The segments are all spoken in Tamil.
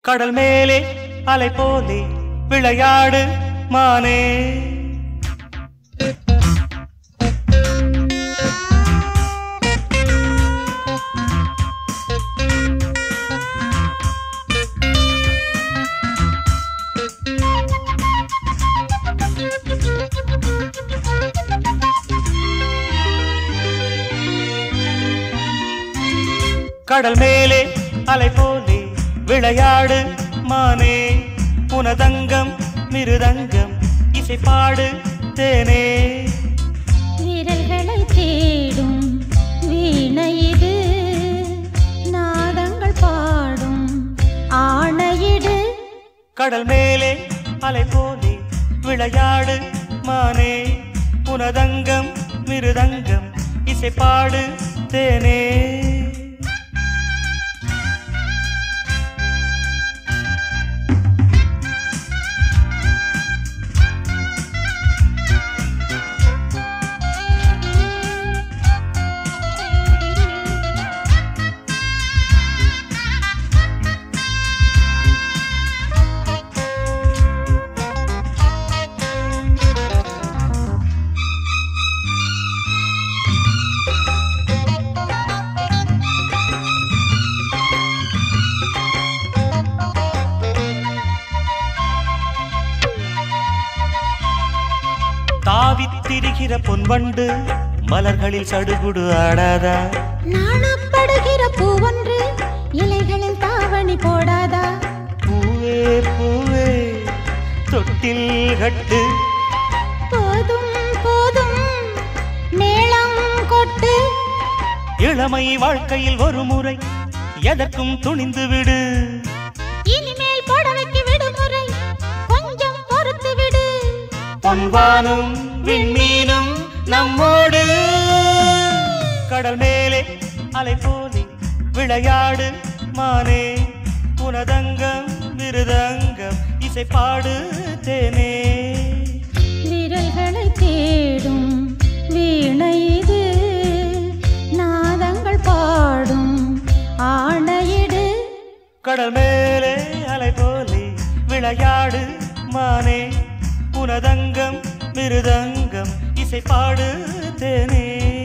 கடல் மேலே அலை போலே விளையாடு மானே கடல் மேலே அலை போலே விளையாடு மானே புனதங்கம் மிருதங்கம் இசைப்பாடு தேனே விரல்களை தேடும் வீணை இது நாதங்கள் பாடும் ஆணையிடு கடல் மேலே அலை போலே விளையாடு மானே புனதங்கம் மிருதங்கம் இசைப்பாடு தேனே தாவித் திரிகிற பொன்வண்டு மலர்களில் சடுகுடு ஆடாதா நாணப்படுகிற பூவொன்று இலைகளில் தாவணி போடாதா பூவே பூவே தொட்டில் கட்டு போதும் போதும் மேளம் கொட்டு இளமை வாழ்க்கையில் ஒரு முறை எதற்கும் துணிந்து விடு இனிமேல் புடவைக்கு விடுமுறை கொஞ்சம் பொறுத்து விடு பொன்வானும் விண்மீனும் நம்மோடு கடல் மேலே அலை போலே விளையாடு மானே புனதங்கம் விருதங்கம் இசைப்பாடு தேனே விரல்களை தேடும் வீணை இது நாதங்கள் பாடும் ஆணையிடு கடல் மேலே அலை போலே விளையாடு மானே புனதங்கம் மிருதங்கம் இசைப்பாடு தேனே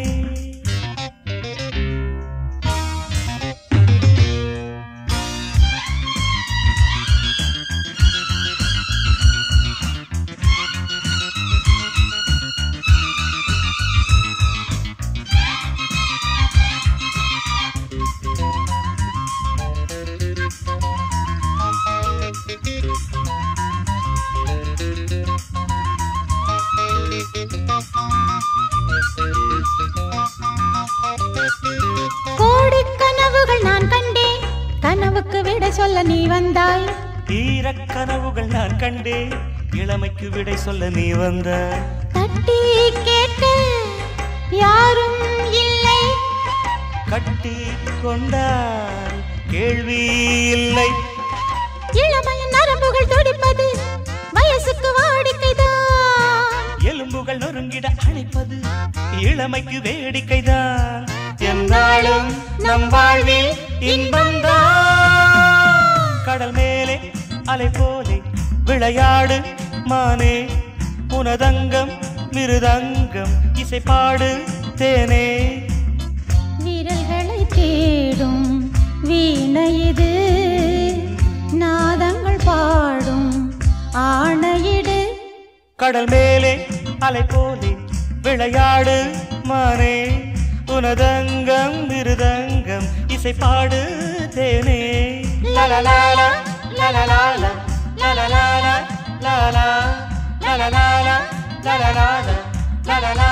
கோடி கனவுகள் நான் கண்டேன் கனவுக்கு விட சொல்ல நீ வந்தாய் ஈரக் கனவுகள் நான் கண்டேன் இளமைக்கு விடை சொல்ல நீ வந்த தட்டி கேட்க யாரும் இல்லை கட்டி கொண்டால் கேள்வி இல்லை இளமையின் நரம்புகள் துடிப்பது வயசுக்கு வாடிக்கைதான் எலும்புகள் நொறுங்கிட அணைப்பது இளமைக்கு வேடிக்கைதான் என்னாலும் நம் வாழ்வில் இன்பம்தான் கடல் மேலே அலை போலே விளையாடு மானே புனதங்கம் மிருதங்கம் இசைப்பாடு தேனே விரல்களை தேடும் வீணை இது நாதங்கள் பாடும் ஆணையிடு கடல் மேலே அலை போலே விளையாடு மானே உனதங்கம் மிருதங்கம் இசைப்பாடு தேனே லலலாலா லலலாலா லலலாலா லாலா லலலாலா லலலாலா லலலா